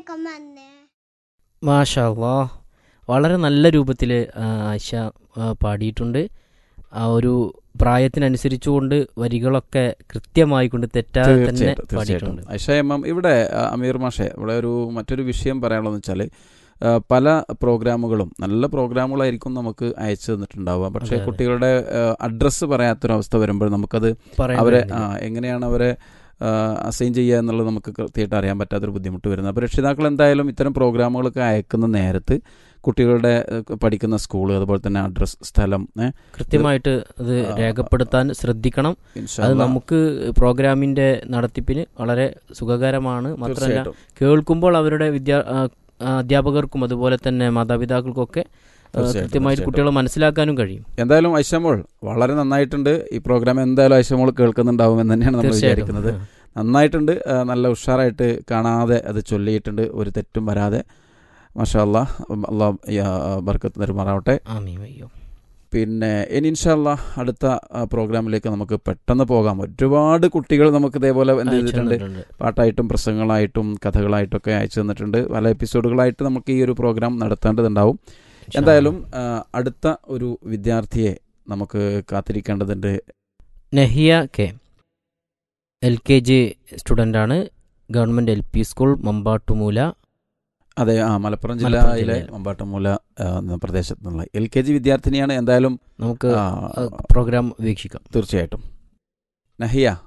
വേഗം വന്നേ മാഷാ അല്ലാ വളരെ നല്ല രൂപത്തിൽ ആയിഷ ആ, പാടിയിട്ടുണ്ട് ആ ഒരു പ്രായത്തിനനുസരിച്ചുകൊണ്ട് വരികളൊക്കെ കൃത്യമായി കൊണ്ട് തെറ്റാതെ തന്നെ തീർച്ചയായിട്ടും തീർച്ചയായിട്ടും പാടിയിട്ടുണ്ട് ഐഷ എം എം ഇവിടെ ആ, അമീർ മാഷെ ഇവിടെ ഒരു മറ്റൊരു വിഷയം പറയാനുള്ളതെന്ന് വെച്ചാൽ പല പ്രോഗ്രാമുകളും നല്ല പ്രോഗ്രാമുകളായിരിക്കും നമുക്ക് അയച്ചു തന്നിട്ടുണ്ടാവുക പക്ഷേ അതെ, അതെ. കുട്ടികളുടെ അഡ്രസ്സ് പറയാത്തൊരവസ്ഥ വരുമ്പോൾ നമുക്കത് പറയാൻ അവരെ ആ, കഴിയുന്നില്ല. എങ്ങനെയാണ് അവരെ അസൈൻ ചെയ്യുക എന്നുള്ളത് നമുക്ക് കൃത്യമായിട്ട് അറിയാൻ പറ്റാത്തൊരു ബുദ്ധിമുട്ട് വരുന്നത് അപ്പോൾ രക്ഷിതാക്കൾ എന്തായാലും ഇത്തരം പ്രോഗ്രാമുകളൊക്കെ അയക്കുന്ന നേരത്ത് കുട്ടികളുടെ ഏഹ്, പഠിക്കുന്ന സ്കൂൾ അതുപോലെ തന്നെ അഡ്രസ് സ്ഥലം ഏഹ്, കൃത്യമായിട്ട് അത് ആ, രേഖപ്പെടുത്താൻ ശ്രദ്ധിക്കണം ഇൻഷാ അത് അല്ലാ, നമുക്ക് പ്രോഗ്രാമിന്റെ നടത്തിപ്പിന് വളരെ സുഖകരമാണ് മാത്രമല്ല തീർച്ചയായിട്ടും കേൾക്കുമ്പോൾ അവരുടെ വിദ്യാ ആ, ആ, അധ്യാപകർക്കും അതുപോലെ തന്നെ മാതാപിതാക്കൾക്കൊക്കെ ആ, തീർച്ചയായിട്ടും, കൃത്യമായിട്ട് തീർച്ചയായിട്ടും. കുട്ടികളെ മനസ്സിലാക്കാനും കഴിയും എന്തായാലും ഐഷമോൾ വളരെ നന്നായിട്ടുണ്ട് ഈ പ്രോഗ്രാം എന്തായാലും ഐഷമോൾ കേൾക്കുന്നുണ്ടാവും എന്ന് തന്നെയാണ് നമ്മൾ വിചാരിക്കുന്നത് നന്നായിട്ടുണ്ട് ആ, നല്ല ഉഷാറായിട്ട് കാണാതെ അത് ചൊല്ലിയിട്ടുണ്ട് ഒരു തെറ്റും വരാതെ മാഷാ അല്ലാ അള്ളാഹ് ബർക്കത്ത് തരുമാറാവട്ടെ ആമീൻ അയ്യോ പിന്നെ ഇനി ഇൻഷാല്ല അടുത്ത ആ, പ്രോഗ്രാമിലേക്ക് നമുക്ക് പെട്ടെന്ന് പോകാം ഒരുപാട് കുട്ടികൾ നമുക്ക് ഇതേപോലെ എന്ത് അയച്ചു ചെയ്തിട്ടുണ്ട് തന്നിട്ടുണ്ട്. പാട്ടായിട്ടും പ്രസംഗങ്ങളായിട്ടും കഥകളായിട്ടൊക്കെ അയച്ചു തന്നിട്ടുണ്ട് പല എപ്പിസോഡുകളായിട്ട് നമുക്ക് ഈ ഒരു പ്രോഗ്രാം നടത്തേണ്ടതുണ്ടാവും ഇൻഷാ എന്തായാലും ആ, അടുത്ത ഒരു വിദ്യാർത്ഥിയെ നമുക്ക് കാത്തിരിക്കേണ്ടതുണ്ട് Nahiya K L K G സ്റ്റുഡൻ്റാണ് government L P school Mambattumoola അതെ ആ മലപ്പുറം മലപ്പുറം ജില്ലയിലെ ജില്ലയിൽ. മമ്പാട്ടമൂല ആ, എന്ന പ്രദേശത്ത് നിന്നുള്ള എൽ കെ ജി വിദ്യാർത്ഥിനിയാണ് എന്തായാലും നമുക്ക് ആ, പ്രോഗ്രാം വീക്ഷിക്കാം തീർച്ചയായിട്ടും നഹിയ